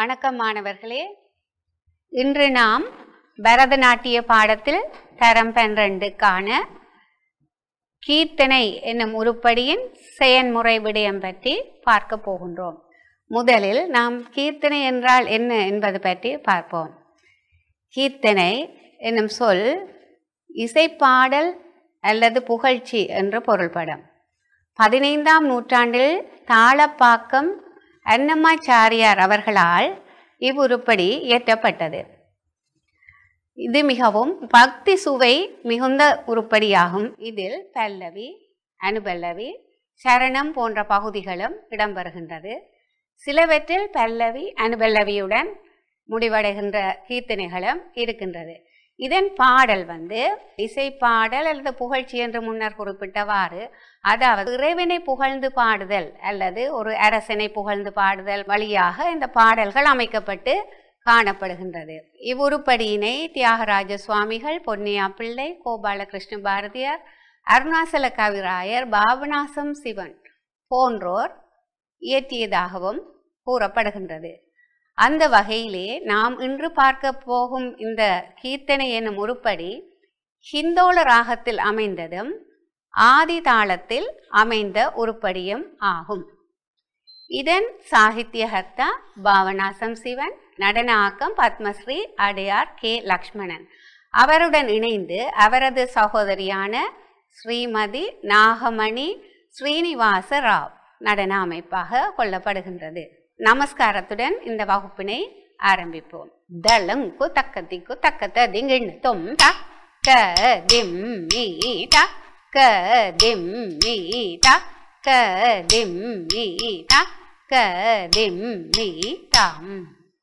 வணக்கம் மாணவர்களே இன்று நாம் பரதநாட்டிய பாடத்தில் தரம் பன்னிரண்டுக்கான கீர்த்தனை என்னும் உருப்படியின் செயன்முறை விடயம் பற்றி பார்க்க போகின்றோம் முதலில் நாம் கீர்த்தனை என்றால் என்ன என்பது பற்றி பார்ப்போம் கீர்த்தனை என்னும் சொல் இசைப்பாடல் அல்லது புகழ்ச்சி என்று பொருள்படும் பதினைந்தாம் நூற்றாண்டில் தாளப்பாக்கம் அன்னமாச்சாரியார் அவர்களால் இவ்வுருப்படி இயற்றப்பட்டது இது மிகவும் பக்தி சுவை மிகுந்த உருப்படியாகும் இதில் பல்லவி அனுபல்லவி சரணம் போன்ற பகுதிகளும் இடம்பெறுகின்றது சிலவற்றில் பல்லவி அனுபல்லவியுடன் முடிவடைகின்ற கீர்த்தனைகளும் இருக்கின்றது இதன் பாடல் வந்து இசைப்பாடல் அல்லது புகழ்ச்சி என்று முன்னர் குறிப்பிட்டவாறு அதாவது இறைவனை புகழ்ந்து பாடுதல் அல்லது ஒரு அரசனை புகழ்ந்து பாடுதல் வழியாக இந்த பாடல்கள் அமைக்கப்பட்டு காணப்படுகின்றது இவ்வுருப்படியினை தியாகராஜ சுவாமிகள் பொன்னியா பிள்ளை கோபாலகிருஷ்ண பாரதியார் அருணாசல கவிராயர் பாபநாசம் சிவன் போன்றோர் இயற்றியதாகவும் கூறப்படுகின்றது அந்த வகையிலே நாம் இன்று பார்க்க போகும் இந்த கீர்த்தனை என்னும் உருப்படி ஹிந்தோள ராகத்தில் அமைந்ததும் ஆதி தாளத்தில் அமைந்த உருப்படியும் ஆகும் இதன் சாகித்யகர்த்தா பாவனாசம் சிவன் நடன ஆக்கம் பத்மஸ்ரீ அடையார் கே லக்ஷ்மணன் அவருடன் இணைந்து அவரது சகோதரியான ஸ்ரீமதி நாகமணி ஸ்ரீனிவாச ராவ் நடன அமைப்பாக கொள்ளப்படுகின்றது நமஸ்காரத்துடன் இந்த வகுப்பினை ஆரம்பிப்போம் தளங்கு தக்கத்திக்கு தக்கத்த திங்கிண்ணு தொம் தக்க திம் மீ தக்க திம் மீ தக்க திம் மீ தக்க திம் மீ தாம்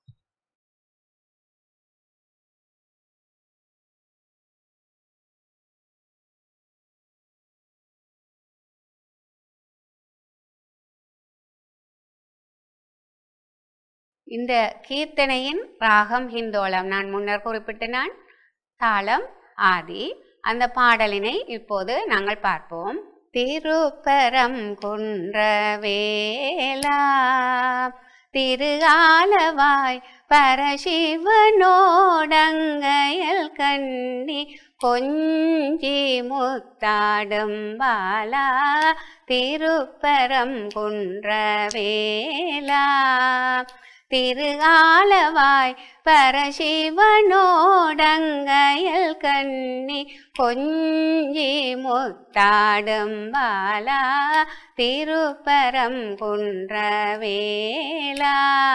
இந்த கீர்த்தனையின் ராகம் ஹிந்தோளம் நான் முன்னர் குறிப்பிட்ட நான் தாளம் ஆதி அந்த பாடலினை இப்போது நாங்கள் பார்ப்போம் திருப்பரம் குன்றவேலா திருஆலவாய் பரசிவனோடங்கையல் கண்ணி கொஞ்சி முத்தாடும் பாலா திருப்பரம் குன்றவேலா திருஆலவாய் பரசிவனோடங்கையல் கண்ணி கொஞ்சி முத்தாடும் பாலா திருப்பரம் குன்றவேலா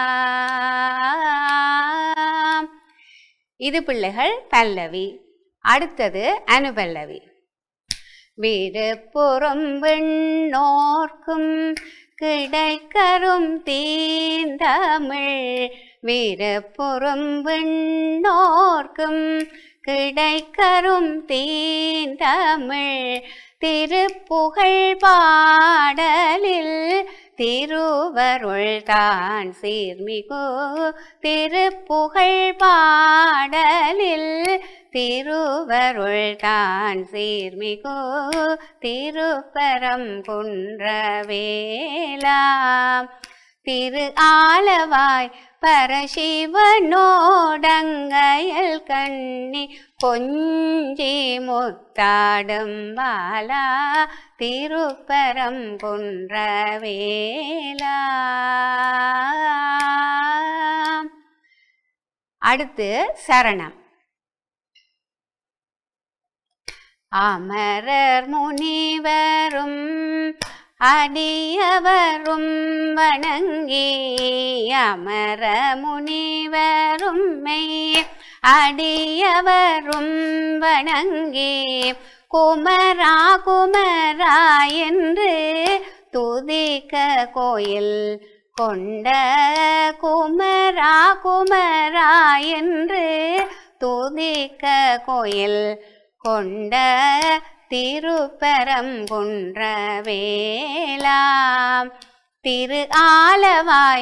இது பிள்ளைகள் பல்லவி அடுத்தது அனுபல்லவி விருப்புறம் விண்ணோர்க்கும் கிடைக்கரும் தீந்தமிழ் வீரப்புறம் விண்ணோர்க்கும் கிடைக்கரும் தீந்தமிழ் திருப்புகழ் பாடலில் திருவருள் தான் சீர்மிகு திருப்புகழ் பாடலில் திருவருள் தான் சீர்மிகு திருப்பரம் குன்றவேலா திரு ஆலவாய் பரசிவனோடங்கையல் கண்ணி கொஞ்சி முத்தாடும் பாலா திருப்பரம் குன்றவேலா அடுத்து சரணம் அமரர் முனிவரும் அடியவரும் வணங்கி அமர முனிவரும் மெய் அடியவரும் வணங்கி குமரா குமரா என்று துதிக்க கோயில் கொண்ட குமரா குமரா என்று துதிக்க கோயில் கொண்ட திருப்பரம் குன்றவேலாம் திரு ஆலவாய்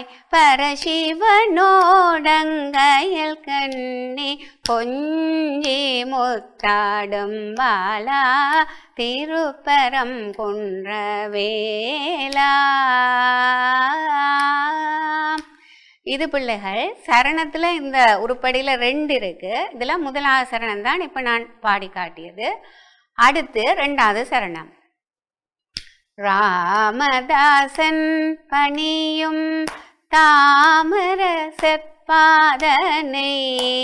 பரசிவனோடங்கையல் கண்ணி கொஞ்சி முத்தாடும் பாலா திருப்பரம் குன்றவேலா இது பிள்ளைகள் சரணத்தில் இந்த உருப்படியில் ரெண்டு இருக்கு இதில் முதலாவது சரணம் தான் இப்போ நான் பாடி காட்டியது அடுத்து ரெண்டாவது சரணம் ராமதாசன் பணியும் தாமர செப்பாதனை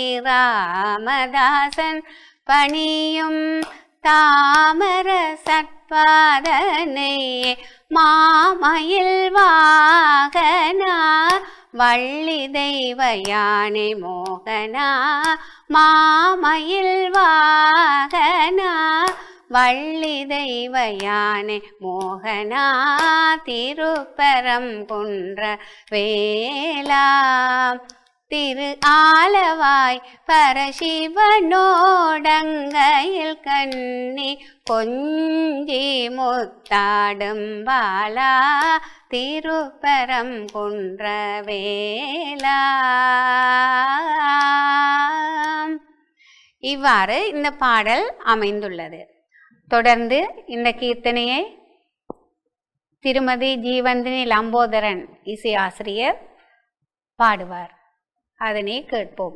ராமதாசன் பணியும் தாமர சற்பாதனை மாமயில் வாகனா வள்ளி தெய்வ யானை மோகனா மாமயில் வாகனா வள்ளி தெய்வ யானை மோகனா திருப்பரம் குன்ற வேலா திரு ஆலவாய் பரசிவனோடங்கையில் கண்ணி கொஞ்சி முத்தாடும் பாலா திருப்பரம் குன்ற வேலா இவ்வாறு இந்த பாடல் அமைந்துள்ளது தொடர்ந்து இந்த கீர்த்தனையை திருமதி ஜீவந்தினி லம்போதரன் இசை ஆசிரியர் பாடுவார் அதனை கேட்போம்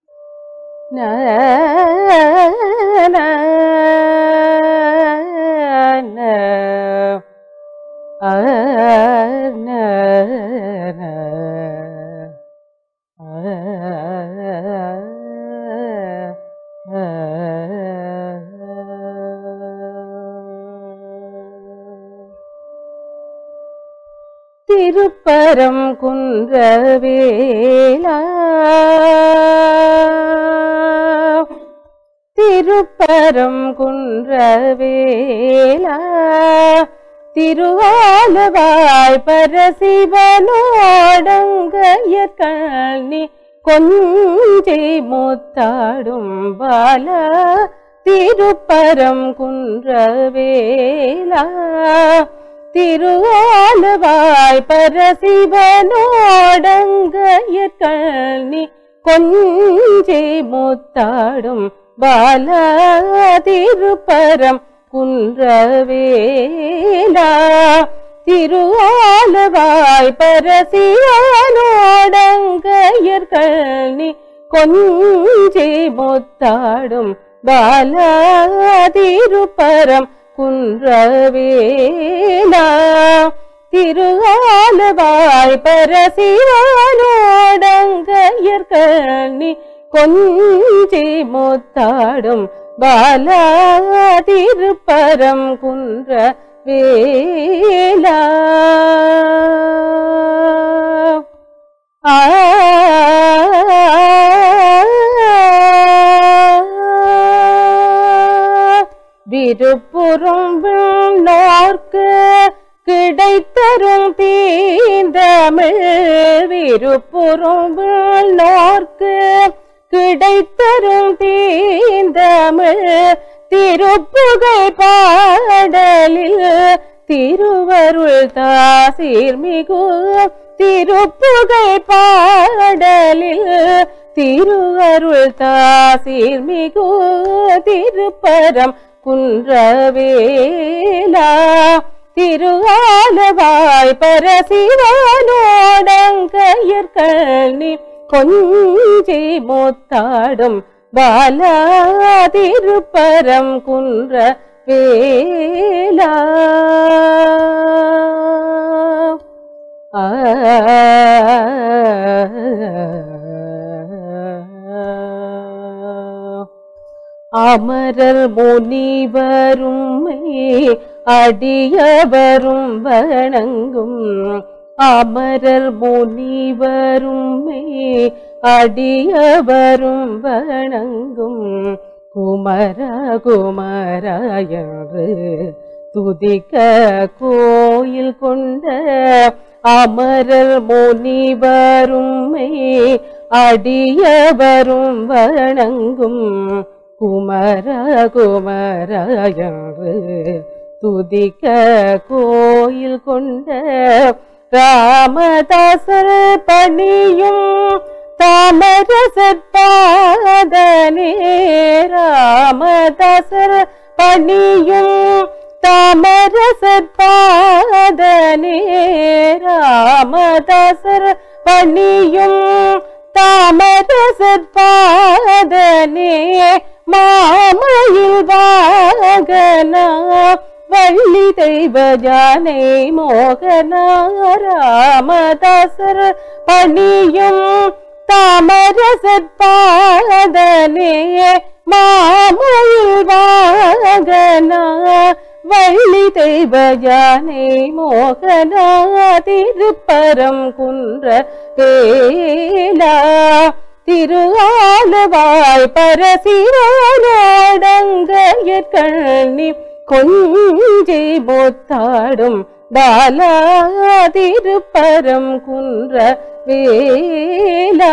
திருப்பரம் குன்றவேலா திருப்பரம் குன்றவேலா திருவாலவாய் பரசிவனோடங்கையற்கண்ணி கொஞ்சி முத்தாடும் பாலா திருப்பரம் குன்றவேலா திருவாலவாய் பரசிவனோடங்கையற்கண்ணி கொஞ்சி முத்தாடும் பாலா திருப்பரம் குன்றவேலா திருவாலவாய் பரசிவனோடங்கையற்கண்ணி கொஞ்சி முத்தாடும் பாலா திருப்பரம் குன்றவேலா திருவாலவாய் பரசிவனோடங்கையற்கண்ணி கொஞ்சி முத்தாடும் பாலா திருப்பரம் குன்ற வேலா ஆ விருப்புறும் நோர்க்கு கிடைத்தரும் தீந்தமிழ் விருப்புறும் நோர்க்கு கிடைத்தரும் தீந்தமிழ் திருப்புகை பாடலில் திருவருள் தாசீர்மிகு திருப்புகை பாடலில் திருவருள் தாசீர்மிகு திருப்பரம் குன்றவேலா திருவாலவாய் பரசிவனோடங்கையற்கண்ணி கொஞ்சி முத்தாடும் பாலா திருப்பரம் குன்ற வேலா ஆ அமரர் முனிவரும் அடியவரும் வணங்கும் அமரர் முனிவரும் அடியவரும் வணங்கும் குமர குமர என்று துதிக்க கோயில் கொண்ட அமரர் முனிவரும் அடியவரும் வணங்கும் குமர குமர என்று துதிக்க கோயில் கொண்ட ராமதாசர் பணியும் தாமரசற்பாதனே ராமதாசர் பணியும் தாமரசற்பாதனே ராமதாசர் பணியும் தாமரசற்பாதனே மாமயில் வாகனா வள்ளி தெய்வ ஜானை மோகனா ராமதாசர் பணியும் தாமரசற்பாதனே மாமயில் வாகனா வள்ளி தெய்வ ஜானை மோகனா திருப்பரம் குன்ற வேலா திரு ஆலவாய் பரசிவாடங்கி கொஞ்சி முத்தாடும் பாலா திருப்பரம் குன்ற வேலா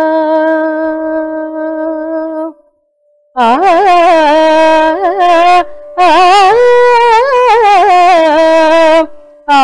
ஆ ஆ ஆ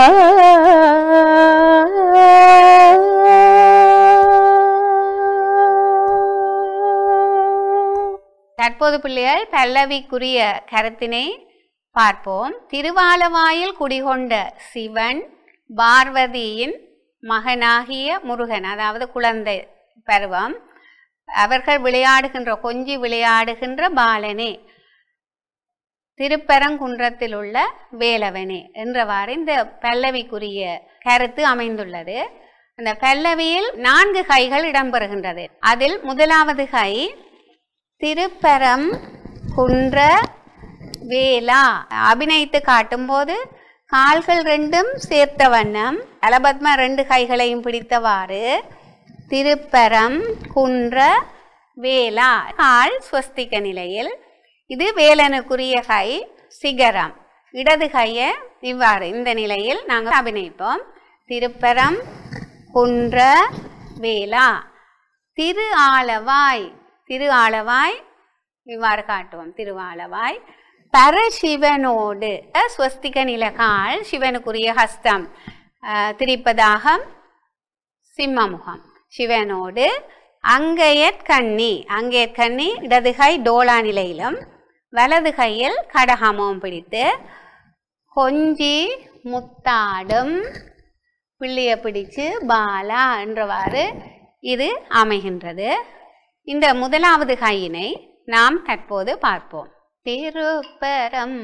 தற்போது பிள்ளைகள் பல்லவிக்குரிய கருத்தினை பார்ப்போம் திருவாலவாயில் குடிகொண்ட சிவன் பார்வதியின் மகனாகிய முருகன் அதாவது குழந்தை பருவம் அவர்கள் விளையாடுகின்ற கொஞ்சி விளையாடுகின்ற பாலனே திருப்பரங்குன்றத்தில் உள்ள வேலவனே என்றவாறு இந்த பல்லவிக்குரிய கருத்து அமைந்துள்ளது அந்த பல்லவியில் நான்கு கைகள் இடம்பெறுகின்றது அதில் முதலாவது கை திருப்பரம் குன்ற வேலா அபிநயித்து காட்டும்போது கால்கள் ரெண்டும் சேர்த்த வண்ணம் அலபத்மா ரெண்டு கைகளையும் பிடித்தவாறு திருப்பரம் குன்ற வேலா கால் ஸ்வஸ்திக நிலையில் இது வேலனுக்குரிய கை சிகரம் இடது கையை இவ்வாறு இந்த நிலையில் நாங்கள் அபிநயிப்போம் திருப்பரம் குன்ற வேலா திரு ஆலவாய் திரு ஆலவாய் இவ்வாறு காட்டுவோம் திருவாலவாய் பரசிவனோடு ஸ்வஸ்திக நிலகால் சிவனுக்குரிய ஹஸ்தம் அஹ், திரிப்பதாகம் சிம்மமுகம் சிவனோடு அங்கையற்கண்ணி அங்கையற்கண்ணி இடது கை டோலா நிலையிலும் வலது கையில் கடகமும் பிடித்து கொஞ்சி முத்தாடும் பிள்ளைய பிடிச்சு பாலா என்றவாறு இது அமைகின்றது இந்த முதலாவது கையினை நாம் தற்போது பார்ப்போம் திருப்பரம்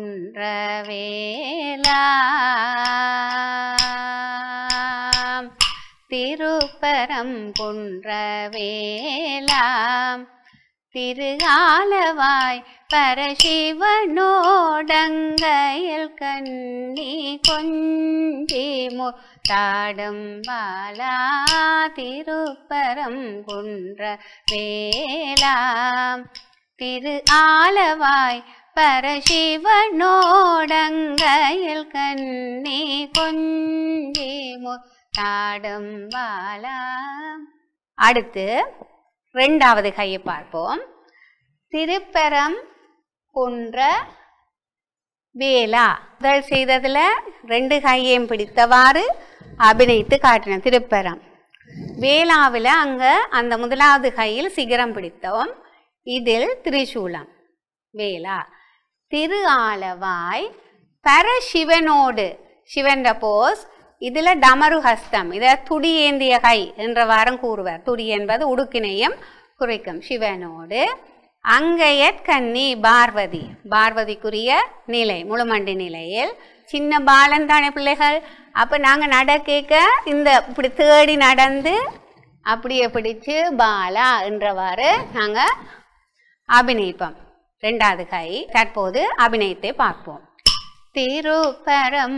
வேலா திருப்பரம் வேலாம் திருகாலவாய் பரசிவனோடங்கையில் கண்ணி கொஞ்சி முத்தாடும் பாலா திருப்பரம் குன்ற வேலாம் திரு ஆலவாய் பரசிவனோடங்கையில் கண்ணி கொஞ்சி முத்தாடும் பாலா அடுத்து ரெண்டாவது கையை பார்ப்போம் திருப்பரம் குன்ற வேலா முதல் செய்ததுல ரெண்டு கையையும் பிடித்தவாறு அபிநயித்து காட்டின திருப்பரம் வேளாவில் அங்க அந்த முதலாவது கையில் சிகரம் பிடித்தோம் இதில் திரிசூலம் வேலா திரு ஆலவாய் பரசிவனோடு சிவன்ற போஸ் இதுல டமரு ஹஸ்தம் இத துடி ஏந்திய கை என்ற வாரம் கூறுவார் துடி என்பது உடுக்கினையும் குறிக்கும் சிவனோடு அங்கையற்கண்ணி பார்வதி பார்வதிக்குரிய நிலை முழுமண்டி நிலையில் சின்ன பாலன் தானே பிள்ளைகள் அப்ப நாங்க நட கேட்க இந்த இப்படி தேடி நடந்து அப்படியே பிடிச்சு பாலா என்றவாறு நாங்க அபிநயிப்போம் ரெண்டாவது கை தற்போது அபிநயத்தை பார்ப்போம் திருப்பரம்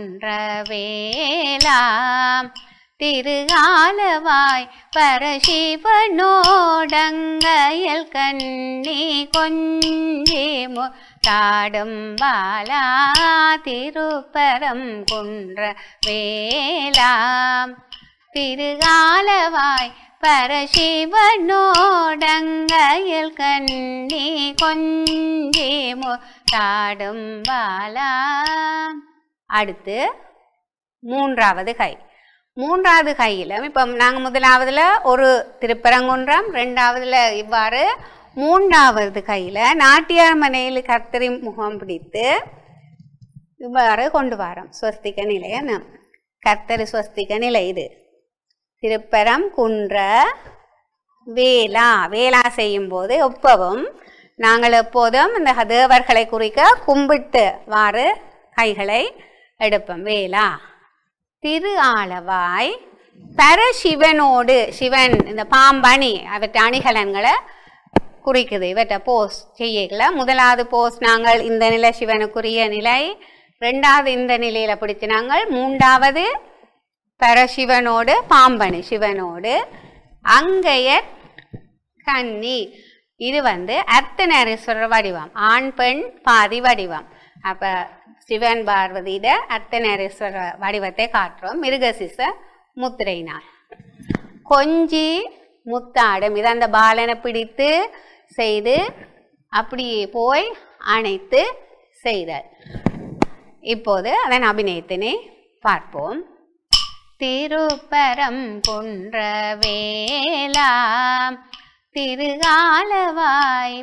குன்றவேலாம் திருகாலவாய் பரசிவனோடங்கையல் கண்ணி கொஞ்சி முத்தாடும் பாலா திருப்பரம் குன்ற வேலாம் திருகாலவாய் பரசிவனோடங்கையில் கண்ணி கொஞ்சி முத்தாடும் பாலா அடுத்து மூன்றாவது கை மூன்றாவது கையில் இப்போ நாங்கள் முதலாவதுல ஒரு திருப்பரங்குன்றம் ரெண்டாவதுல இவ்வாறு மூன்றாவது கையில் நாட்டியார் மனையில் கர்த்தரி முகம் பிடித்து இவ்வாறு கொண்டு வரோம் ஸ்வஸ்திக நிலையை நாம் கர்த்தரி ஸ்வஸ்திக நிலை இது திருப்பரம் குன்ற வேலா வேலா செய்யும்போது எப்பவும் நாங்கள் எப்போதும் இந்த தேவர்களை குறிக்க கும்பிட்டு வாறு கைகளை எடுப்போம் வேலா திரு ஆலவாய் பரசிவனோடு சிவன் இந்த பாம்பணி அவற்றை அணிகலன்களை குறிக்குது இவற்றை போஸ் செய்யல முதலாவது போஸ் நாங்கள் இந்த நிலை சிவனுக்குரிய நிலை ரெண்டாவது இந்த நிலையில பிடிச்சு நாங்கள் மூன்றாவது பரசிவனோடு பாம்பணி சிவனோடு அங்கைய கன்னி இது வந்து அர்த்தநரீஸ்வரர் வடிவம் ஆண் பெண் பாதி வடிவம் அப்ப சிவன் பார்வதியிட அர்த்தநரீஸ்வரர் வடிவத்தை காட்டுறோம் மிருகசிச முத்திரையினால் கொஞ்சி முத்தாடும் இது அந்த பாலனை பிடித்து செய்து அப்படியே போய் அணைத்து செய்தல் இப்போது அதன் அபிநயத்தினை பார்ப்போம் திருப்பரம் குன்ற வேலாம் திருகாலவாய்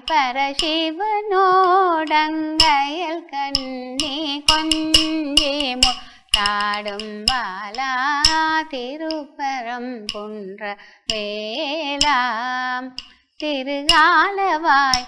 பரசிவனோடங்கையல் கண்ணி கொஞ்சி முத்தாடும் பாலா திருப்பரம் குன்ற வேலாம் திருகாலவாய்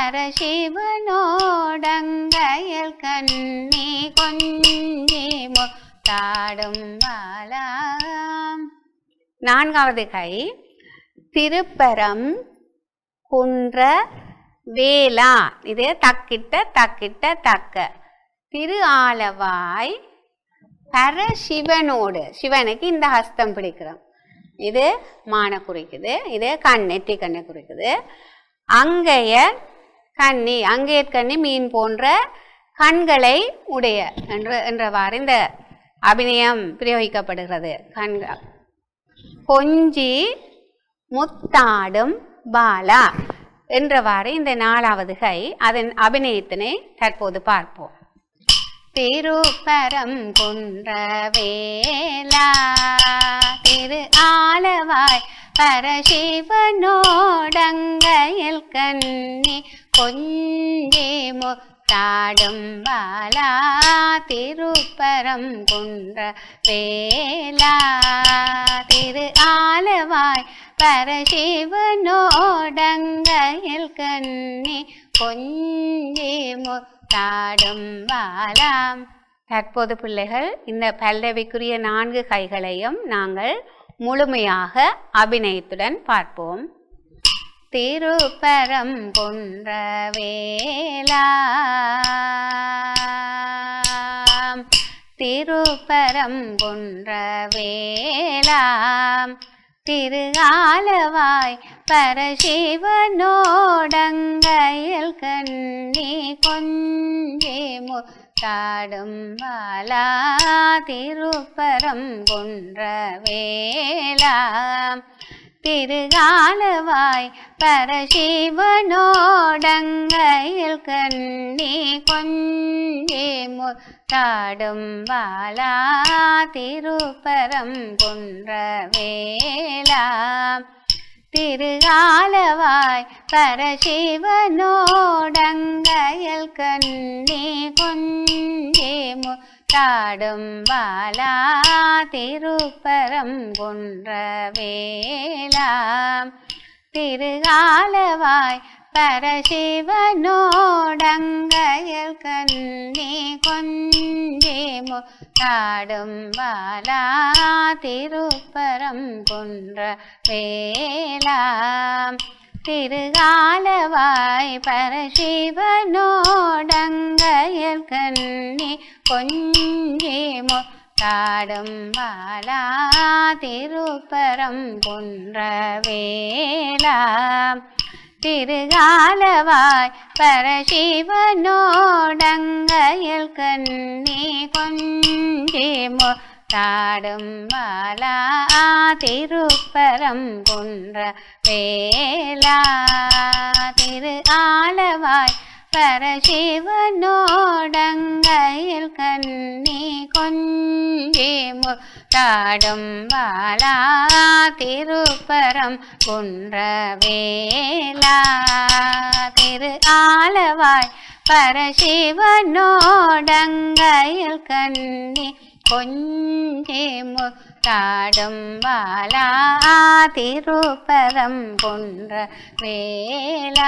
பரசிவனோடங்கையல் கண்ணி கொஞ்சி முத்தாடும் பாலாம் நான்காவது கை திருப்பரம் குன்ற வேலா இது தக்கிட்ட தக்கிட்ட தக்க திரு ஆலவாய் பரசிவனோடு சிவனுக்கு இந்த ஹஸ்தம் பிடிக்கிறோம் இது மான குறிக்குது இது கண் நெற்றி கண்ணை குறிக்குது அங்கைய கண்ணி அங்கைய கண்ணி மீன் போன்ற கண்களை உடைய என்று என்றவாறு இந்த அபிநயம் பிரயோகிக்கப்படுகிறது கண்கள் கொஞ்சி முத்தாடும் பாலா என்றவாறு இந்த நாலாவது கை அதன் அபிநயத்தினை தற்போது பார்ப்போம் திருப்பரம் குன்ற வேலா திரு ஆலவாய் பரசிவனோடங்கையில் கண்ணி கொஞ்சி முத்தாடும் பாலா திருப்பரம் குன்ற வேலா திரு ஆலவாய் பரசிவனோடங்கையில் கண்ணி கொஞ்சி முத்தாடும் பாலாம் தற்போது பிள்ளைகள் இந்த பல்லவிக்குரிய நான்கு கைகளையும் நாங்கள் முழுமையாக அபிநயத்துடன் பார்ப்போம் திருப்பரம் குன்ற வேலா திருப்பரம் குன்ற வேலாம் திருகாலவாய் பரசிவனோடங்கையில் கண்ணி கொஞ்சே முத்தாடும் பாலா திருப்பரம் குன்ற வேலாம் திருகாலவாய் பரசிவனோடங்கையில் கண்ணி கொஞ்சே முத்தாடும் பாலா திருப்பரம் குன்ற வேலாம் திருகாலவாய் பரசிவனோடங்கையில் கண்ணி கொஞ்சே முத்தாடும் பாலா திருப்பரம் குன்ற வேலாம் திருகாலவாய் பரசிவனோடங்கையில் கண்ணி கொஞ்சே முத்தாடும் பாலா திருப்பரம் குன்ற வேலாம் திருகாலவாய் பரசிவனோடங்கையில் கண்ணி கொஞ்சே முத்தாடும் பாலா திருப்பரம் குன்ற வேலாம் திருகாலவாய் பரசிவனோடங்கையில் கண்ணி கொஞ்சே முத்தாடும் பாலா திருப்பரம் குன்ற வேலா திரு ஆலவாய் பரசிவனோடங்கையில் கண்ணி கொஞ்சே முத்தாடும் பாலா திருப்பரம் குன்ற வேலா திரு ஆலவாய் பரசிவனோடங்கையில் கண்ணி கொஞ்சி முத்தாடும் பாலா திருப்பரம் குன்ற வேலா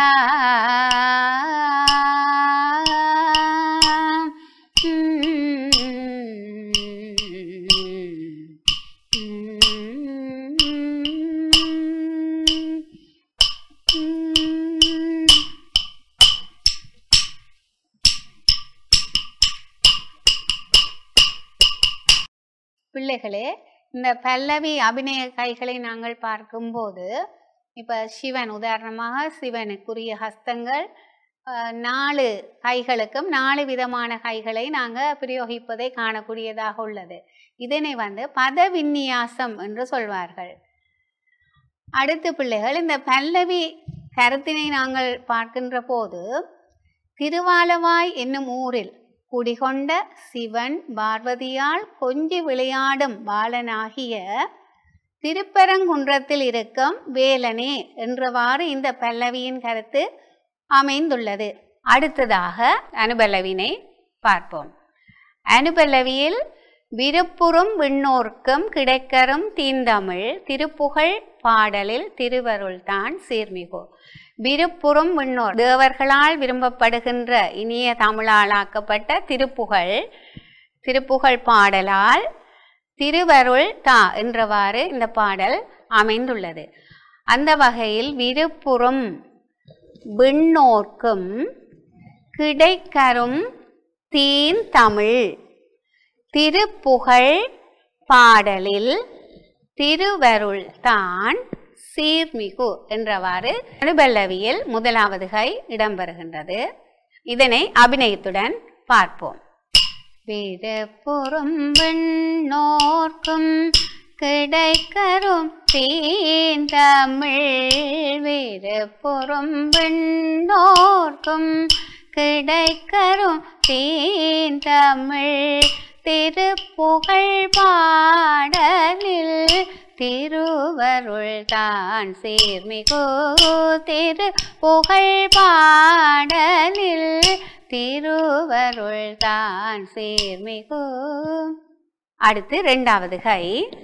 பிள்ளைகளே இந்த பல்லவி அபிநய கைகளை நாங்கள் பார்க்கும்போது இப்போ சிவன் உதாரணமாக சிவனுக்குரிய ஹஸ்தங்கள் அஹ், நாலு கைகளுக்கும் நாலு விதமான கைகளை நாங்கள் பிரயோகிப்பதை காணக்கூடியதாக உள்ளது இதனை வந்து பத விந்நியாசம் என்று சொல்வார்கள் அடுத்து பிள்ளைகள் இந்த பல்லவி கருத்தினை நாங்கள் பார்க்கின்ற போது திருவாலவாய் என்னும் ஊரில் குடிகொண்ட சிவன் பார்வதியால் கொஞ்சி விளையாடும் பாலனாகிய திருப்பரங்குன்றத்தில் இருக்கும் வேலனே என்றவாறு இந்த பல்லவியின் கருத்து அமைந்துள்ளது அடுத்ததாக அனுபல்லவினை பார்ப்போம் அனுபல்லவியில் விருப்புறும் விண்ணோர்க்கும் கிடைக்கரும் தீந்தமிழ் திருப்புகழ் பாடலில் திருவருள்தான் சீர்மிகு விருப்புறும் விண்ணோர் தேவர்களால் விரும்பப்படுகின்ற இனிய தமிழாலாக்கப்பட்ட திருப்புகழ் திருப்புகழ் பாடலால் திருவருள் தா என்றவாறு இந்த பாடல் அமைந்துள்ளது அந்த வகையில் விருப்புறும் விண்ணோர்க்கும் கிடைக்கரும் தீன் தமிழ் திருப்புகழ் பாடலில் திருவருள் தான் சீர்மிகு என்றவாறு அனுபல்லவியில் முதலாவது கை இடம்பெறுகின்றது இதனை அபிநயத்துடன் பார்ப்போம் விருப்புறும் விண்ணோர்க்கும் கிடைக்கரும் தீந்தமிழ் விருப்புறும் விண்ணோர்க்கும் கிடைக்கரும் தீந்தமிழ் திருப்புகழ் பாடலில் திருவருள் தான் சீர்மிகு திருப்புகழ் பாடலில் திருவருள் தான் சீர்மிகு அடுத்து இரண்டாவது கை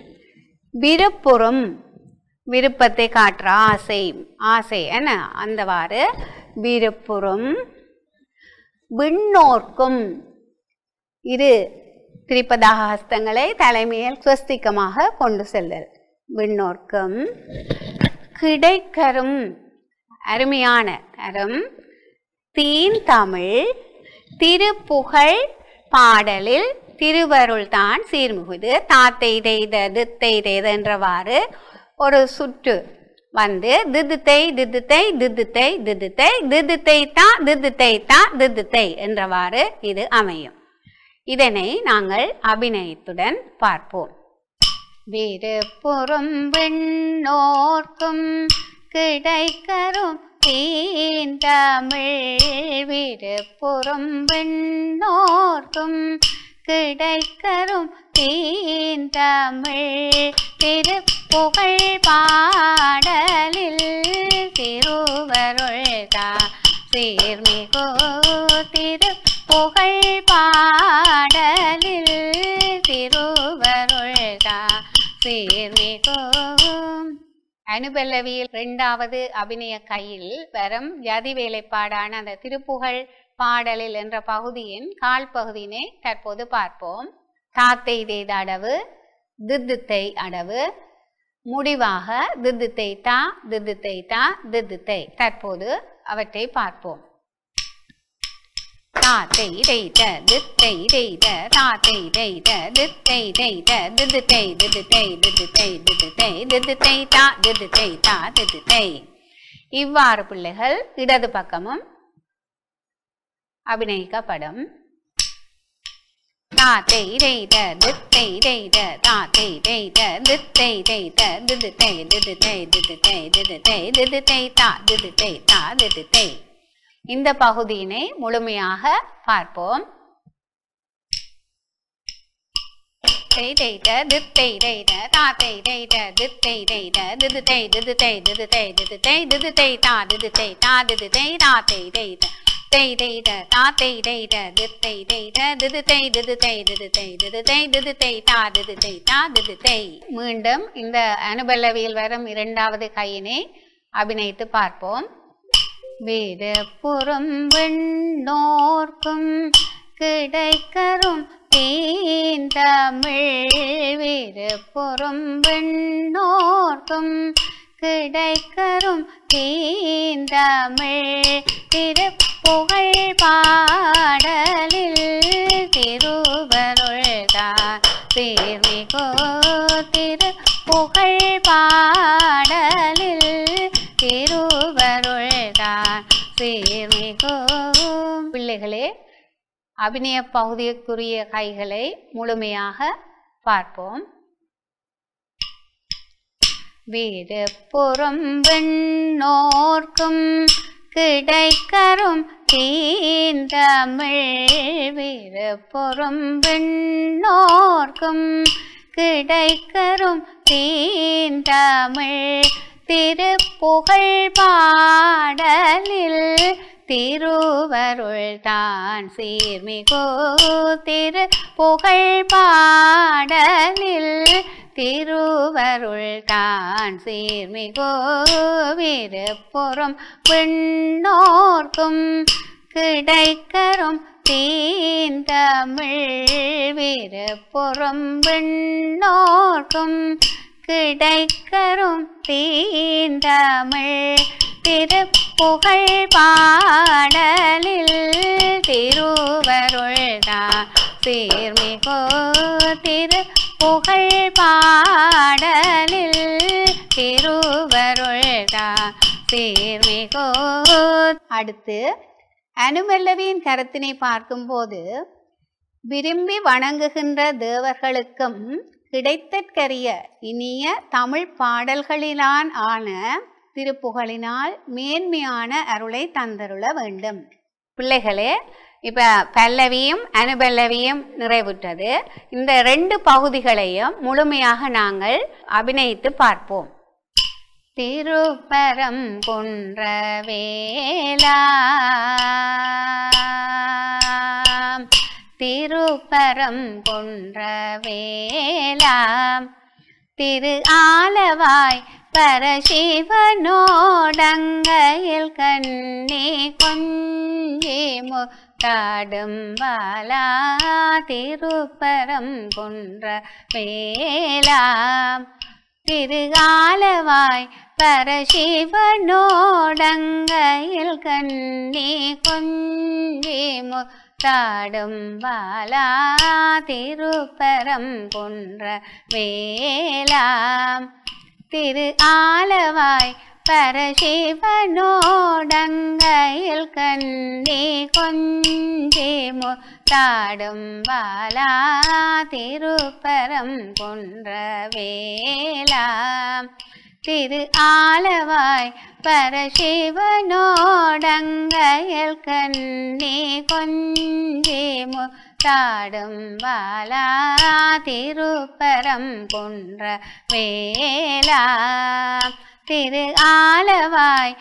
விருப்புறம் விருப்பத்தை காட்டுற ஆசை ஆசை என்ன அந்தவாறு விருப்புறம் விண்ணோர்க்கும் இரு திரிபதாக ஹஸ்தங்களை தலைமையில் ஸ்வஸ்திகமாக கொண்டு செல்லல் விண்ணோர்க்கும் கிடைக்கரும் அருமையான கரம் தீன் தமிழ் திருப்புகழ் பாடலில் திருவருள் தான் சீர்மிகுது தாத்தை தெய்த தித்தை தெய்த என்றவாறு ஒரு சுற்று வந்து திதுத்தை திதுத்தை திதுத்தை திதுத்தை திதுத்தை தா திதுத்தை தா திதுத்தை என்றவாறு இது அமையும் இதனை நாங்கள் அபிநயத்துடன் பார்ப்போம் விருப்புறும் விண்ணோர்க்கும் கிடைக்கரும் தீந்தமிழ் விருப்புறும் விண்ணோர்க்கும் கிடைக்கரும் தீந்தமிழ் திருப்புகழ் பாடலில் திருவருள் தா சீர்மிகு திருப்புகழ் பாடலில் திருவருள் தா சீர்மிகு அனுபல்லவியில் இரண்டாவது அபிநய கையில் வரும் ஜதி வேலைப்பாடான அந்த திருப்புகழ் பாடலில் என்ற பகுதியின் கால் பகுதியினை தற்போது பார்ப்போம் தாத்தை தேத அடவு தித்துத்தை அடவு முடிவாக தித்துத்தை தா தித்துத்தை தா தித்துத்தை தற்போது அவற்றை பார்ப்போம் தாத்தை தேய்த தித்தை தேய்த தாத்தை தேய்த தித்தை தேய்த திதுத்தை திதுத்தை திதுத்தை திதுத்தை திதுத்தை தா திதுத்தை தா திதுத்தை இவ்வாறு பிள்ளைகள் இடது பக்கமும் அபிநயிக்கப்படும் தாத்தை தேய்த தித்தை தேய்த தாத்தை தேய்த தித்தை தேய்த திதுத்தை திதுத்தை திதுத்தை திதுத்தை திதுத்தை தா திதுத்தை தா திதுத்தை இந்த பகுதியினை முழுமையாக பார்ப்போம் தித்தை தித்தை தித்தை தாத்தை தித்தை தித்தை தித்தை திதுத்தை திதுத்தை திதுத்தை திதுத்தை திதுத்தை தா திதுத்தை தா திதுத்தை தாத்தை தித்தை தெய் தெய் த தா தெய் தெய் த தி தெய் தெய் த திது தெய் திது தெய் திது தெய் திது தெய் திது தெய் தா திது தெய் தா திது தெய் மீண்டும் இந்த அனுபல்லவியில் வரும் இரண்டாவது கையினை அபிநயித்து பார்ப்போம் வீடு புறம் வெண்ணோர்க்கும் கிடைக்கரும் தீந்தமிழ் வீடு புறம் வெண்ணோர்க்கும் கிடைக்கரும் தீந்தமிழ் திருப்புகழ் பாடலில் திருவருள்தான் தீர்மிகோ திருப்புகழ் பாடலில் திருவருள்தான் சீர்மிகோ பிள்ளைகளே அபிநய பகுதிக்குரிய கைகளை முழுமையாக பார்ப்போம் வீடு புறம் வெண்ணோர்க்கும் கிடைக்கரும் தீந்தமிழ் வீடு புறம் வெண்ணோர்க்கும் கிடைக்கரும் தீந்தமிழ் திருப்புகழ் பாடலில் திருவருள்தான் சீர்மிகோ திருப்புகழ் பாடலில் திருவருள்தான் சீர்மிகோ விருப்புறம் பெண்ணோர்க்கும் கிடைக்கரும் தீந்தமிழ் விருப்புறம் பெண்ணோர்க்கும் கிடைக்கரும் தீந்தமிழ் திருப்புகழ் பாடலில் திருவருள்தான் சீர்மிகோ திருப்புகழ் பாடலில் திருவருள்தான் சீர்மிகோ அடுத்து அனுமல்லவியின் கருத்தினை பார்க்கும்போது விரும்பி வணங்குகின்ற தேவர்களுக்கும் கிடைத்தற்கரிய இனிய தமிழ் பாடல்களிலான் ஆன திருப்புகழினால் மேன்மையான அருளை தந்தருள வேண்டும் பிள்ளைகளே இப்போ பல்லவியும் அனுபல்லவியும் நிறைவுற்றது இந்த ரெண்டு பகுதிகளையும் முழுமையாக நாங்கள் அபிநயித்து பார்ப்போம் திருப்பரம் குன்ற வேலா திருப்பரம் குன்ற வேலாம் திரு ஆலவாய் பரசிவனோடங்கையில் கண்ணே கொஞ்சே முத்தாடும் வாலா திருப்பரம் குன்ற வேலாம் திரு ஆலவாய் பரசிவனோடங்கையில் கண்ணே கொஞ்சே முத்தாடும் பாலா திருப்பரம் குன்ற வேலாம் திரு ஆலவாய் பரசிவனோடங்கையில் கண்டே கொஞ்சே முத்தாடும் பாலா திருப்பரம் குன்ற வேலாம் திரு ஆலவாய் பரசிவனோடங்கையில் கண்ணே கொஞ்சே முத்தாடும் பாலா திருப்பரம் குன்ற வேலா திரு ஆலவாய்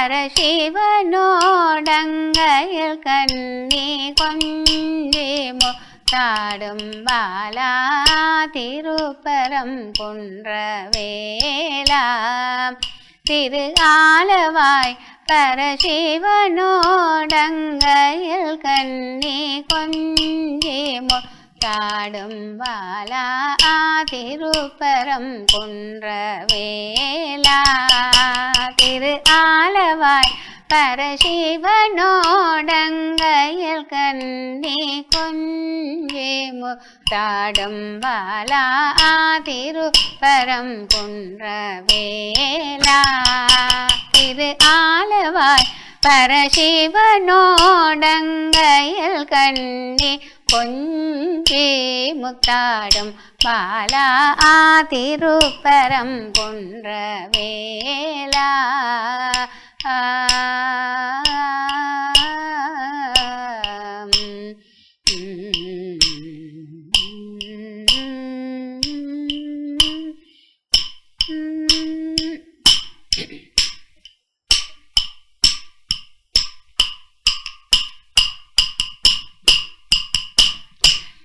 பரசிவனோடங்கையில் கண்ணே கொஞ்சே முத்தாடும் பாலா திருப்பரம் குன்ற வேலா திரு ஆலவாய் பரசிவனோடங்கையில் கண்ணே கொஞ்சே முத்தாடும் பாலா திருப்பரம் குன்ற வேலா திரு ஆலவாய் பரசிவனோடங்கையில் கண்ணே கொஞ்சே முத்தாடும் பாலா திருப்பரம் குன்ற வேலா திரு ஆலவாய் பரசிவனோடங்கையில் கண்ணே கொஞ்சே முத்தாடும் பாலா திருப்பரம் குன்ற வேலா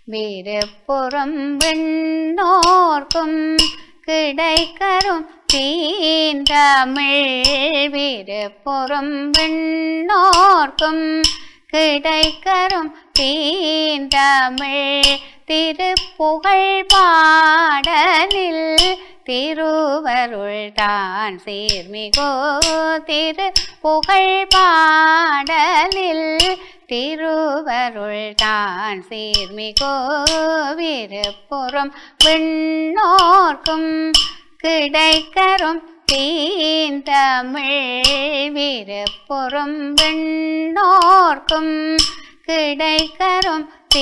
வீரப்புறம் விண்ணோர்க்கும் கிடைக்கரும் தீந்தமிழ் வீரப்புறம் விண்ணோர்க்கும் கிடைக்கரும் தீந்தமிழ் திருப்புகழ் பாடலில் திருவருள் தான் சீர்மிகோ திரு புகழ் பாடலில் திருவருள் தான் சீர்மிகோ விருப்புறம் விண்ணோர்க்கும் கிடைக்கரும் தீந்தமிழ் விருப்புறம் விண்ணோர்க்கும் கிடைக்கரும்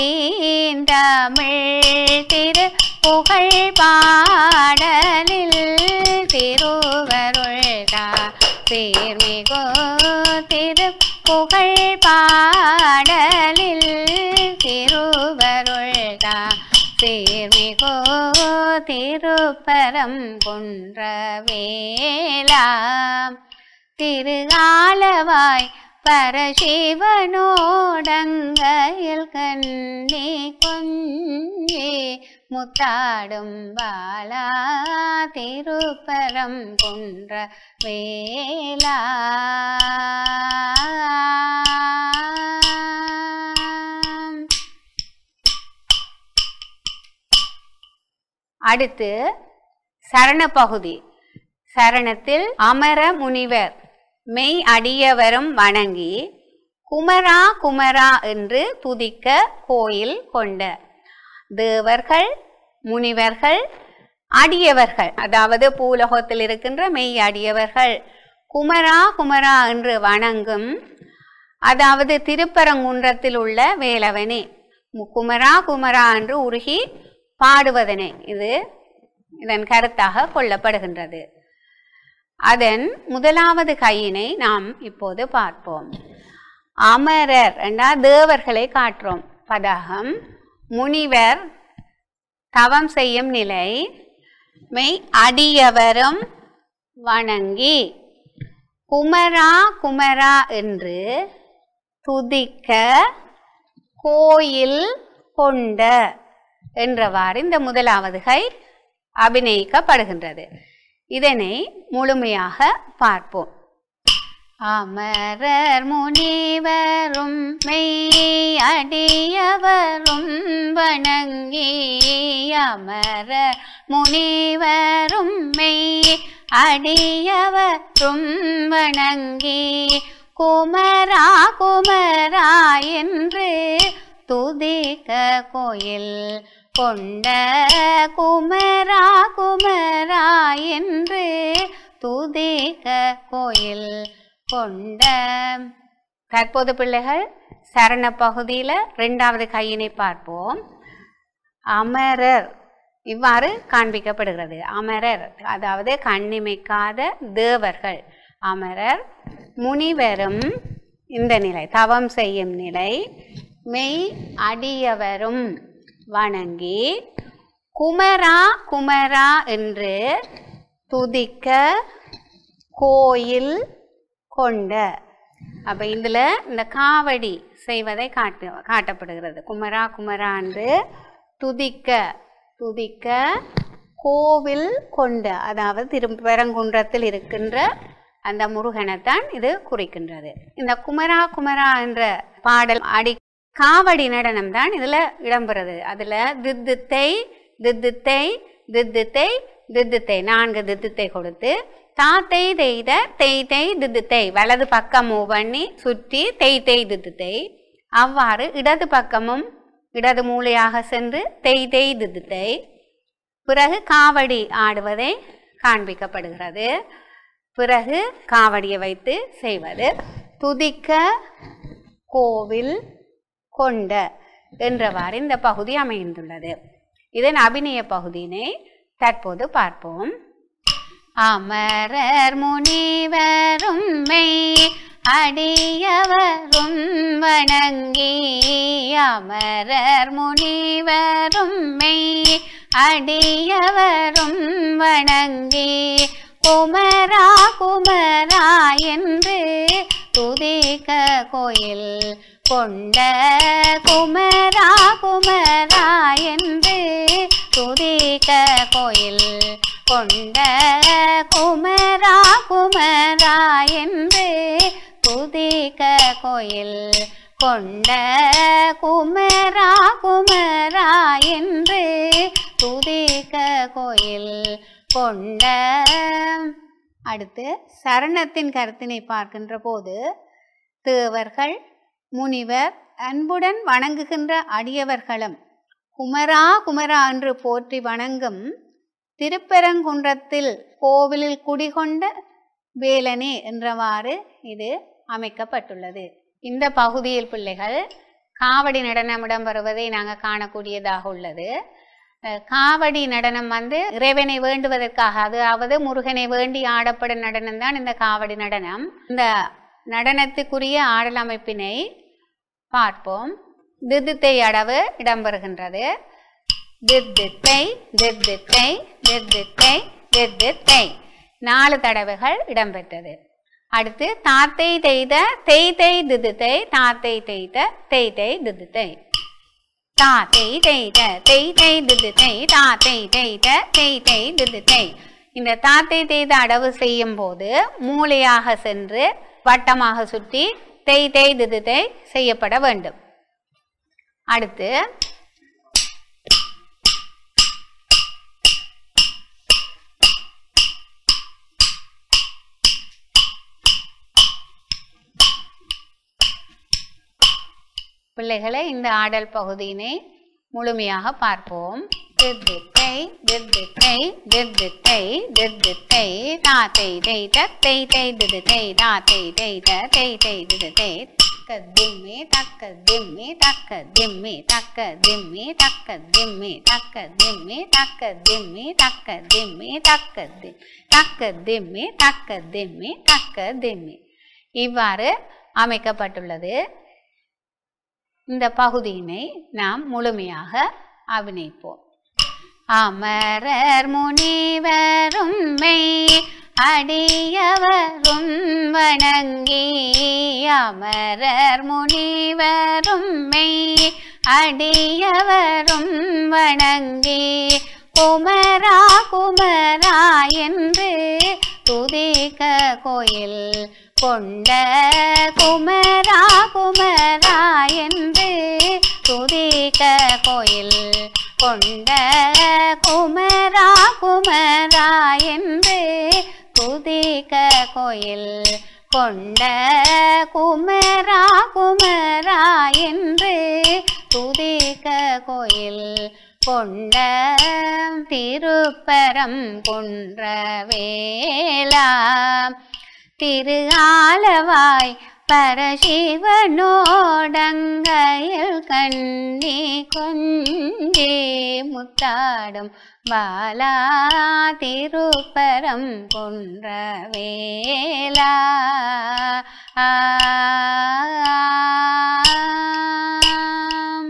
தீந்தமிழ் திரு புகழ் பாடலில் திருவருள்தா சீர்மிகோ திரு புகழ் பாடலில் திருவருள்தா சீர்மிகோ திருப்பரம் குன்றவேலாம் திருகாலவாய் பரசிவனோடங்கையில் கண்ணி கொஞ்சே முத்தாடும் பாலா திருப்பரம் குன்ற வேலா அடுத்து சரண பகுதி சரணத்தில் அமர முனிவர் மெய் அடியவரும் வணங்கி குமரா குமரா என்று துதிக்க கோயில் கொண்ட தேவர்கள் முனிவர்கள் அடியவர்கள் அதாவது பூலோகத்தில் இருக்கின்ற மெய் அடியவர்கள் குமரா குமரா என்று வணங்கும் அதாவது திருப்பரங்குன்றத்தில் உள்ள வேலவனே மு- குமரா குமரா என்று உருகி பாடுவதனே இது இதன் கருத்தாக கொள்ளப்படுகின்றது அதன் முதலாவது கையினை நாம் இப்போது பார்ப்போம் அமரர் என்றால் தேவர்களை காட்டுறோம் பதகம் முனிவர் தவம் செய்யும் நிலை மெய் அடியவரும் வணங்கி குமரா குமரா என்று துதிக்க கோயில் கொண்ட என்றவாறு இந்த முதலாவது கை அபிநயிக்கப்படுகின்றது இதனை முழுமையாக பார்ப்போம் அமரர் முனிவரும் மெய் அடியவரும் வணங்கி அமரர் முனிவரும் மெய் அடியவரும் வணங்கி குமரா குமரா என்று துதிக்க கோயில் கொண்ட குமரா குமரா என்று துதிக்க கோயில் கொண்ட தற்போது பிள்ளைகள் சரண பகுதியில் ரெண்டாவது கையினை பார்ப்போம் அமரர் இவ்வாறு காண்பிக்கப்படுகிறது அமரர் அதாவது கண்ணிமைக்காத தேவர்கள் அமரர் முனிவரும் இந்த நிலை தவம் செய்யும் நிலை மெய் அடியவரும் வணங்கி குமரா குமரா என்று துதிக்க கோயில் கொண்ட அப்போ இதில் இந்த காவடி செய்வதை காட்டு காட்டப்படுகிறது குமரா குமரா என்று துதிக்க துதிக்க கோவில் கொண்ட அதாவது திருப்பரங்குன்றத்தில் இருக்கின்ற அந்த முருகனைத்தான் இது குறிக்கின்றது இந்த குமரா குமரா என்ற பாடல் அடி காவடி நடனம் தான் இதில் இடம்பெறுது அதில் தித்துத்தை தித்துத்தை தித்துத்தை தித்துத்தை நான்கு தித்துத்தை கொடுத்து தாத்தை தெய்த தெய் தெய் தித்துத்தை வலது பக்கம் மூவ் பண்ணி சுற்றி தெய் தெய் தித்துத்தை அவ்வாறு இடது பக்கமும் இடது மூலையாக சென்று தெய் தெய் தித்துத்தை பிறகு காவடி ஆடுவதை காண்பிக்கப்படுகிறது பிறகு காவடியை வைத்து செய்வது துதிக்க கோவில் கொண்ட என்றவாறு இந்த பகுதி அமைந்துள்ளது இதன் அபிநய பகுதியினை தற்போது பார்ப்போம் அமரர் முனிவரும் மெய் அடியவரும் வணங்கி அமரர் முனிவரும் மெய் அடியவரும் வணங்கி குமரா குமரா என்று துதிக்க கோயில் கொண்ட குமரா குமரா என்று துதிக்க கோயில் கொண்ட குமரா குமரா என்று துதிக்க கோயில் கொண்ட குமரா குமரா என்று துதிக்க கோயில் கொண்ட அடுத்து சரணத்தின் கருத்தினை பார்க்கின்ற போது தேவர்கள் முனிவர் அன்புடன் வணங்குகின்ற அடியவர்களும் குமரா குமரா என்று போற்றி வணங்கும் திருப்பெருங்குன்றத்தில் கோவிலில் குடிகொண்ட வேலனே என்றவாறு இது அமைக்கப்பட்டுள்ளது இந்த பகுதியில் பிள்ளைகள் காவடி நடனம் இடம்பெறுவதை நாங்கள் காணக்கூடியதாக உள்ளது அஹ் காவடி நடனம் வந்து இறைவனை வேண்டுவதற்காக அதாவது முருகனை வேண்டி ஆடப்படும் நடனம் தான் இந்த காவடி நடனம் இந்த நடனத்துக்குரிய ஆடல் அமைப்பினை பார்ப்போம் தித்தித்தை அடவு இடம்பெறுகின்றது தித்தித்தை தித்தித்தை தித்தித்தை தித்தித்தை நாலு தடவைகள் இடம்பெற்றது அடுத்து தாத்தை தெய்த தெய் தெய் திதித்தை தாத்தை தெய்த தெய் தெய் திதித்தை தாத்தை தெய்த தெய் தெய் திதித்தை தாத்தை தெய்த தெய் தெய் திதித்தை இந்த தாத்தை தெய்த அடவு செய்யும் போது மூளையாக சென்று வட்டமாக சுற்றி தெய் தெய் திதித்தை செய்யப்பட வேண்டும் அடுத்து பிள்ளைகளை இந்த ஆடல் பகுதியினை முழுமையாக பார்ப்போம் தித்தித்தை தித்தித்தை தித்தித்தை தித்தித்தை தாத்தை தெய்த தை தை திதித்தை தாத்தை தெய்த தை தை திதித்தை தக்க திம்மி தக்க திம்மி தக்க திம்மி தக்க திம்மி தக்க திம்மி தக்க திம்மி தக்க திம்மி தக்க திம்மி தக்க தி தக்க திம்மி தக்க திம்மி தக்க திம்மி இவ்வாறு அமைக்கப்பட்டுள்ளது இந்த பகுதியினை நாம் முழுமையாக அபிநயிப்போம் அமரர் முனிவரும் மெய் அடியவரும் வணங்கி அமரர் முனிவரும் மெய் அடியவரும் வணங்கி குமரா குமரா என்று துதிக்க கோயில் கொண்ட குமரா குமரா என்று துதிக்க கோயில் கொண்ட குமரா குமரா என்று துதிக்க கோயில் கொண்ட குமரா குமரா என்று துதிக்க கோயில் கொண்ட திருப்பரம் குன்றவேலா திரு ஆலவாய் பரசிவனோடங்கையில் கண்ணி கொஞ்சே முத்தாடும் பாலா திருப்பரம் குன்றவேலா ஆம்.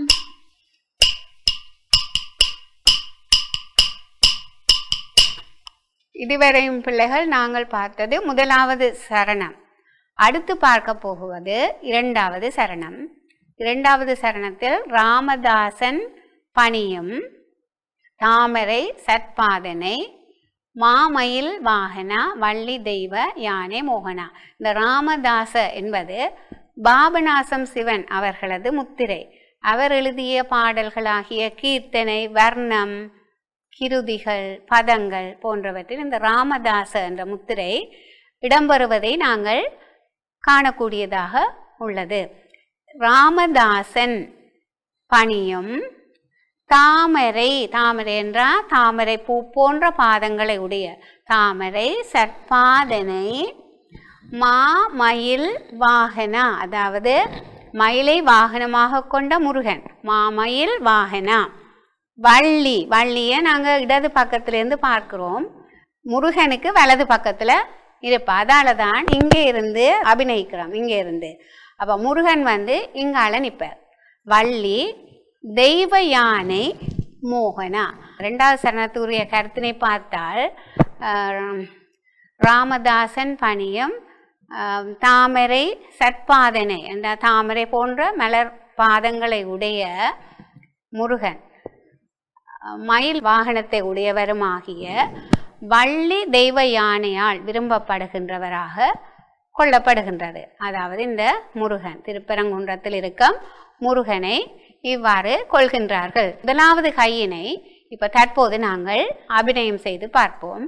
இதுவரையும் பிள்ளைகள் நாங்கள் பார்த்தது முதலாவது சரணம் அடுத்து பார்க்க போகுவது இரண்டாவது சரணம் இரண்டாவது சரணத்தில் ராமதாசன் பணியும் தாமரை சற்பாதனை மாமயில் வாகனா வள்ளி தெய்வ யானை மோகனா இந்த ராமதாச என்பது பாபநாசம் சிவன் அவர்களது முத்திரை அவர் எழுதிய பாடல்களாகிய கீர்த்தனை வர்ணம் கிருதிகள் பதங்கள் போன்றவற்றில் இந்த ராமதாச என்ற முத்திரை இடம்பெறுவதை நாங்கள் காணக்கூடியதாக உள்ளது ராமதாசன் பணியும் தாமரை தாமரை என்றால் தாமரை பூ போன்ற பாதங்களை உடைய தாமரை சற்பாதனை மாமயில் வாகனா அதாவது மயிலை வாகனமாக கொண்ட முருகன் மாமயில் வாகனா வள்ளி வள்ளியை நாங்கள் இடது பக்கத்துலேருந்து பார்க்கிறோம் முருகனுக்கு வலது பக்கத்தில் இருப்பா அதால தான் இங்கே இருந்து அபிநயிக்கிறோம் இங்கே இருந்து அப்போ முருகன் வந்து இங்கால நிற்பார் வள்ளி தெய்வ யானை மோகனா ரெண்டாவது சரணத்துக்குரிய கருத்தினை பார்த்தால் ஆஹ், ராமதாசன் பணியும் ஆம், தாமரை சற்பாதனை என்ற தாமரை போன்ற மலர் பாதங்களை உடைய முருகன் அஹ், மயில் வாகனத்தை உடையவருமாகிய வள்ளி தெய்வ யானையால் விரும்பப்படுகின்றவராக கொள்ளப்படுகின்றது அதாவது இந்த முருகன் திருப்பரங்குன்றத்தில் இருக்கும் முருகனை இவ்வாறு கொள்கின்றார்கள் முதலாவது கையினை இப்ப தற்போது நாங்கள் அபிநயம் செய்து பார்ப்போம்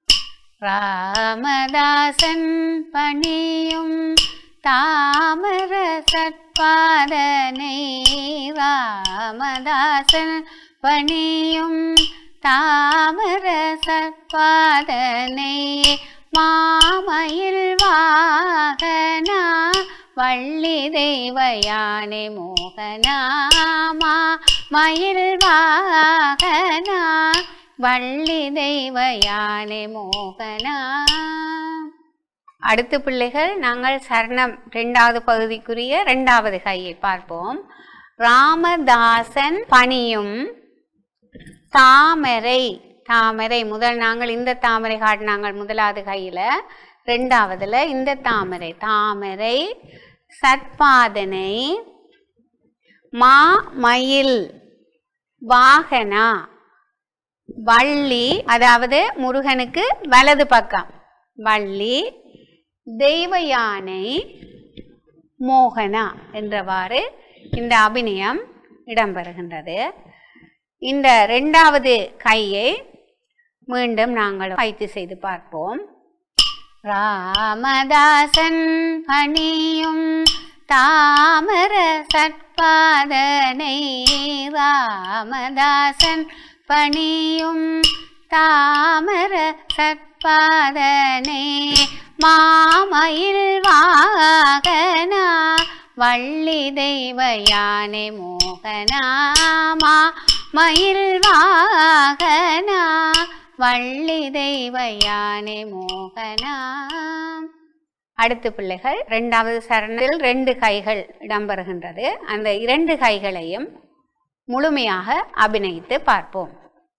ராமதாசன் பணியும் தாமர சற்பாதனை ராமதாசன் பணியும் தாமர சற்பாதனை மாமயில் வாகனா வள்ளி தெய்வ யானை மோகனா மா மயில் வாகனா வள்ளி தெய்வ யானை மோகனா அடுத்து பிள்ளைகள் நாங்கள் சரணம் ரெண்டாவது பகுதிக்குரிய ரெண்டாவது கையை பார்ப்போம் ராமதாசன் பணியும் தாமரை தாமரை முதல் நாங்கள் இந்த தாமரை காட்டினாங்கள் முதலாவது கையில ரெண்டாவதுல இந்த தாமரை தாமரை சற்பாதனை மா மயில் வாகனா வள்ளி அதாவது முருகனுக்கு வலது பக்கம் வள்ளி தெய்வ யானை மோகனா என்றவாறு இந்த அபிநயம் இடம்பெறுகின்றது இந்த ரெண்டாவது கையை மீண்டும் நாங்கள் பயிற்சி செய்து பார்ப்போம் ராமதாசன் பணியும் தாமர சற்பாதனை ராமதாசன் பணியும் தாமர சற்பாதனை மாமயில் வாகனா வள்ளி தெய்வ யானை மோகனா மா மயில் வாகனா வள்ளி தெய்வ யானை மோகனா அடுத்து பிள்ளைகள் இரண்டாவது சரணத்தில் ரெண்டு கைகள் இடம்பெறுகின்றது அந்த இரண்டு கைகளையும் முழுமையாக அபிநயித்து பார்ப்போம்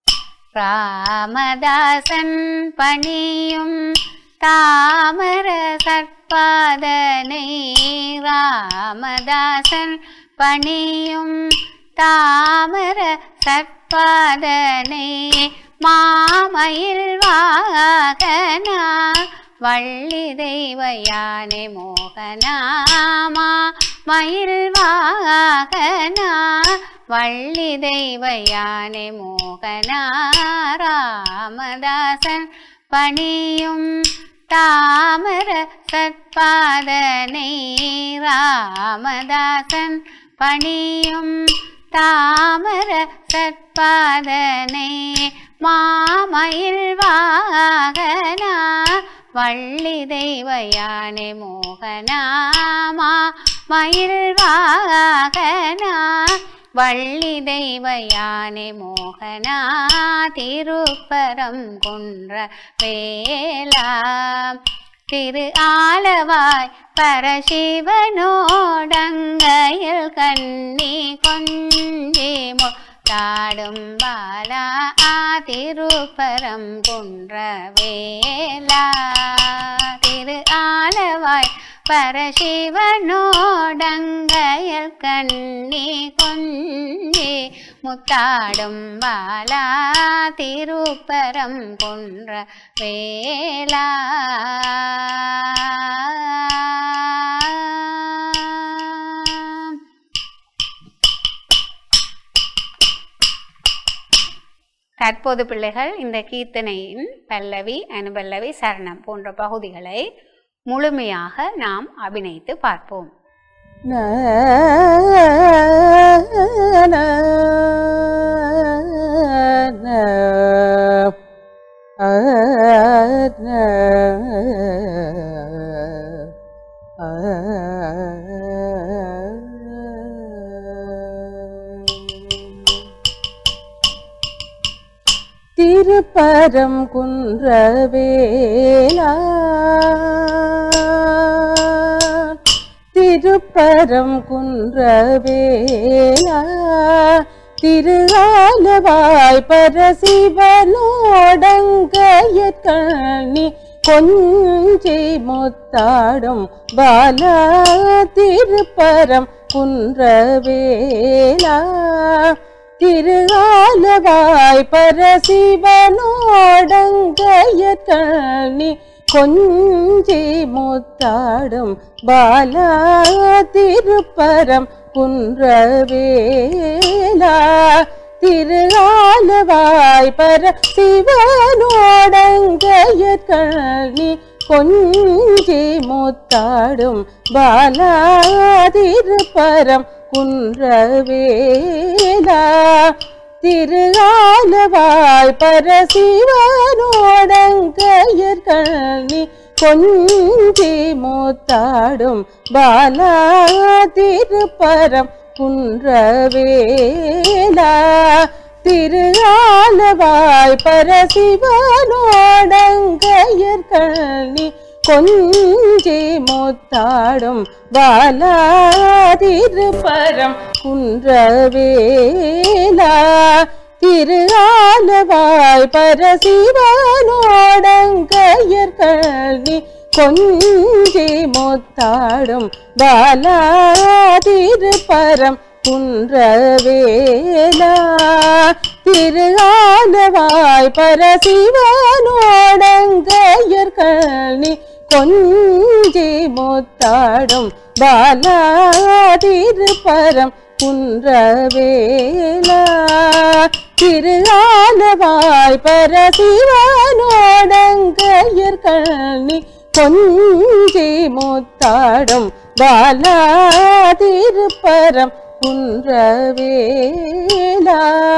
ராமதாசன் பணியும் தாமர சற்பாதனை ராமதாசன் பணியும் தாமர சற்பாதனை மாமயில் வாகனா வள்ளி தெய்வ யானை மோகனா மா மயில் வாகனா வள்ளி தெய்வ யானை மோகனா ராமதாசன் பணியும் தாமர சற்பாதனை ராமதாசன் பணியும் தாமர சற்பாதனை மாமயில் வாகனா வள்ளி தெய்வ யானை மோகனா மா மயில் வாகனா வள்ளி தெய்வ யானை மோகனா திருப்பரம் குன்ற வேலா திரு ஆலவாய் பரசிவனோடங்கையில் கண்ணி கொஞ்சி முத்தாடும் பாலா திருப்பரம் குன்ற வேலா திரு ஆலவாய் பரசிவனோடங்கையில் கண்ணி கொஞ்சி முத்தாடும் பாலா திருப்பரம் குன்ற வேலா தற்போது பிள்ளைகள் இந்த கீர்த்தனையின் பல்லவி அனுபல்லவி சரணம் போன்ற பகுதிகளை முழுமையாக நாம் அபிநயித்து பார்ப்போம் திருப்பரம் குன்றவேலா திருப்பரம் குன்றவேலா திருஆலவாய் பரசிவனோடங்கையற்கண்ணி கொஞ்சி முத்தாடும் பாலா திருப்பரம் குன்றவேலா திருகாலவாய் பரசிவனோடங்கையி கொஞ்சி முத்தாடும் பாலா திருப்பரம் குன்றவேலா திருகாலவாய் பர சிவனோடங்கையி கொஞ்சி முத்தாடும் பாலா திருப்பரம் குன்றவேலா திருகாலவாய் பரசிவனோடங்கையி கொஞ்சி மூத்தாடும் பாலா திருப்பரம் குன்றவேலா திருகாலவாய் பரசிவனோடங்கையி கொஞ்சி முத்தாடும் பாலா திருப்பரம் குன்றவேலா திருகாலவாய் பரசிவனோடங்கையி கொஞ்சி முத்தாடும் பாலா திருப்பரம் குன்றவேலா திருகாலவாய் பரசிவனோடங்கையி கொஞ்சி முத்தாடும் பாலா திருப்பரம் குன்றவேலா திருகாலவாய் பரசிவனோடங்கையி கொஞ்சி முத்தாடும் பாலா திருப்பரம் குன்றவேலா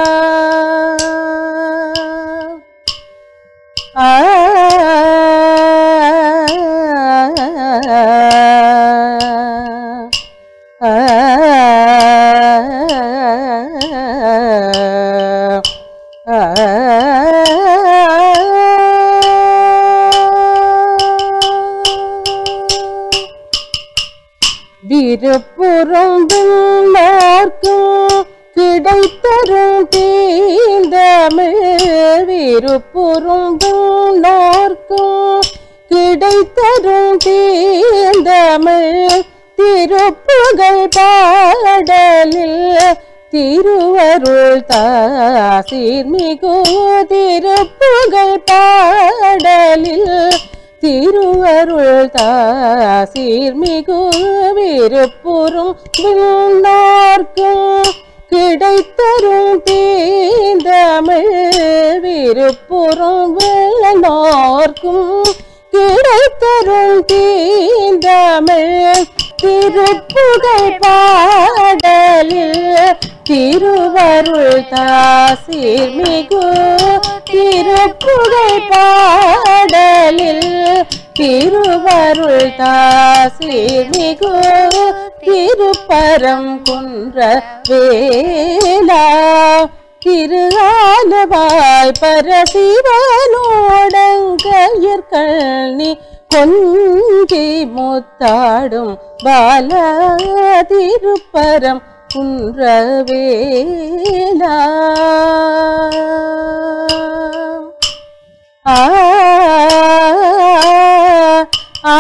ஆ விருப்புறம் விண்ணார்க்கும் கிடைத்தரும் தீந்தமிழ் விருப்புறம் விண்ணார்க்கும் கிடைத்தரும் தீந்தமிழ் திருப்புகள் பாடலில் திருவருள் தாசீர் மிகு திருப்புகள் பாடலில் திருவருள் தாசீர் மிகு விருப்புறும் விண்ணார்க்கும் கிடைத்தரும் தீந்தமிழ் விருப்புறும் விண்ணார்க்கும் கிடைத்தரும் தீந்தமிழ் திருப்புகழ் பாடலில் திருவருள் தாசீர் மிகு திருப்புகழ் பாடலில் திருவருள் தாசீர் மிகு திருப்பரம் குன்ற வேலா திருகாலவாய் பரசிவனோடங்கையற்கண்ணி கொஞ்சி முத்தாடும் பால திருப்பரம் குன்றவேலா ஆ ஆ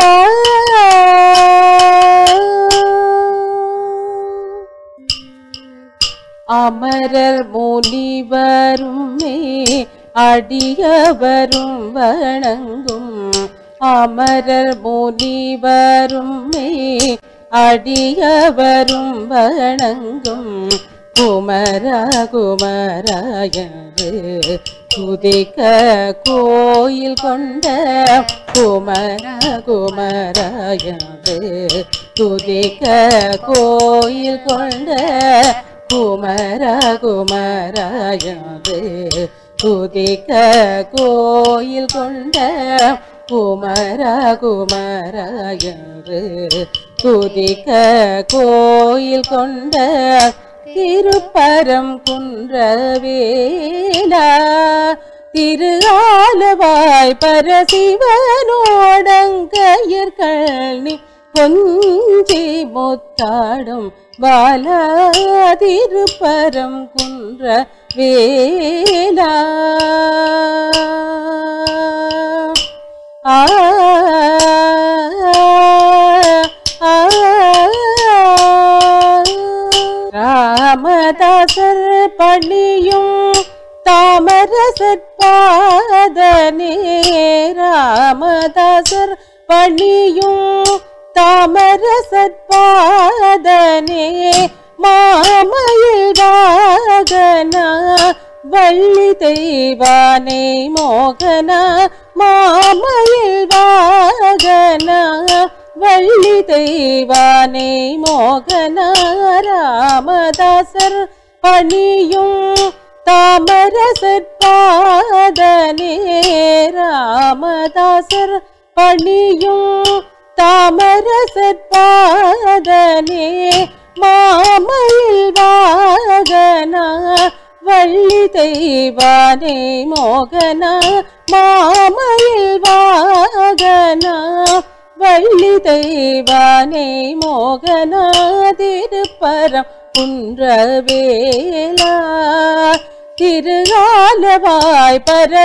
அமரர் முனிவருமே அடியவரும் வணங்கும் அமரர் முனிவருமே அடியவரும் வணங்கும் குமர குமராயன்று துதிக்க கோயில் கொண்ட குமர குமராயன்று துதிக்க கோயில் கொண்ட குமர குமராயது துதிக்க கோயில் கொண்ட குமர குமராயது துதிக்க கோயில் கொண்ட திருப்பரம் குன்றவேலா திருஆலவாய் பரசிவனோடங்கையற்கண்ணி கொஞ்சி முத்தாடும் பாலா திருப்பரம் குன்ற வேலா ஆ ஆ ராமதாசர் பணியும் தாமரசற்பாதனே ராமதாசர் பணியும் தாமரசற்பாதனே மாமயில் வாகனா வள்ளி தெய்வானே மோகனா மாமயில் வாகனா வள்ளி தெய்வானே மோகனா ராமதாசர் பணியும் தாமரசற்பாதனே ராமதாசர் பணியும் தாமரசற்பாதனே மாமயில் வாகனா வள்ளி தெய்வானே மோகனா மாமயில் வாகனா வள்ளி தெய்வானே மோகனா திருப்பரம் குன்றவேலா திருகாலவாய்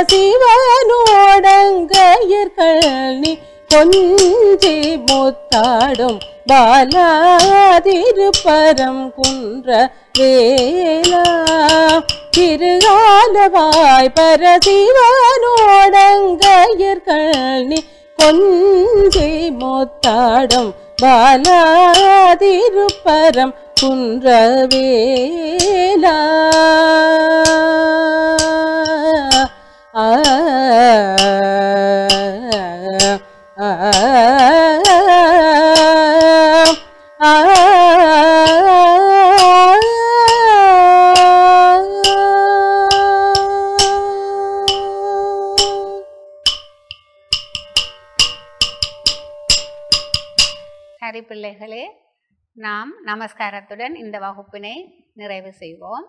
பரசிவனோடங்கையர்கள் நீ கொஞ்சி முத்தாடும் பாலாதிருப்பரம் குன்ற வேலா திருகாலவாய் பரசிவனோடங்கையர்கள் நீ கொஞ்சி முத்தாடும் பாலாதிருப்பரம் குன்றவேலா ஆ ஆ சரி பிள்ளைகளே நாம் நமஸ்காரத்துடன் இந்த வகுப்பினை நிறைவு செய்வோம்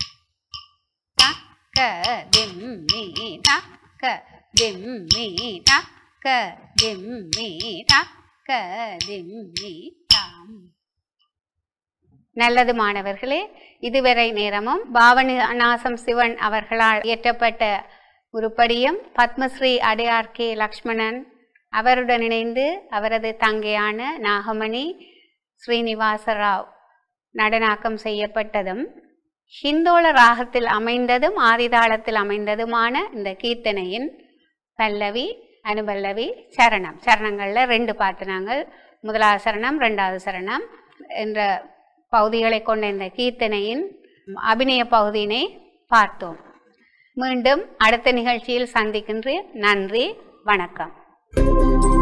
தக்க திம்மி தக்க திம்மி தக்க திம்மி தக்க திம்மி தாம் நல்லது மாணவர்களே இதுவரை நேரமும் பாவனி நாசம் சிவன் அவர்களால் இயற்றப்பட்ட உருப்படியும் பத்மஸ்ரீ அடையார் கே லக்ஷ்மணன் அவருடன் இணைந்து அவரது தங்கையான நாகமணி ஸ்ரீனிவாசராவ் நடனாக்கம் செய்யப்பட்டதும் ஹிந்தோள ராகத்தில் அமைந்ததும் ஆதிதாளத்தில் அமைந்ததுமான இந்த கீர்த்தனையின் பல்லவி அனுபல்லவி சரணம் சரணங்களில் ரெண்டு பார்த்து நாங்கள் முதலாவது சரணம் ரெண்டாவது சரணம் என்ற பகுதிகளை கொண்ட இந்த கீர்த்தனையின் அபிநய பகுதியினை பார்த்தோம் மீண்டும் அடுத்த நிகழ்ச்சியில் சந்திக்கின்றேன் நன்றி வணக்கம்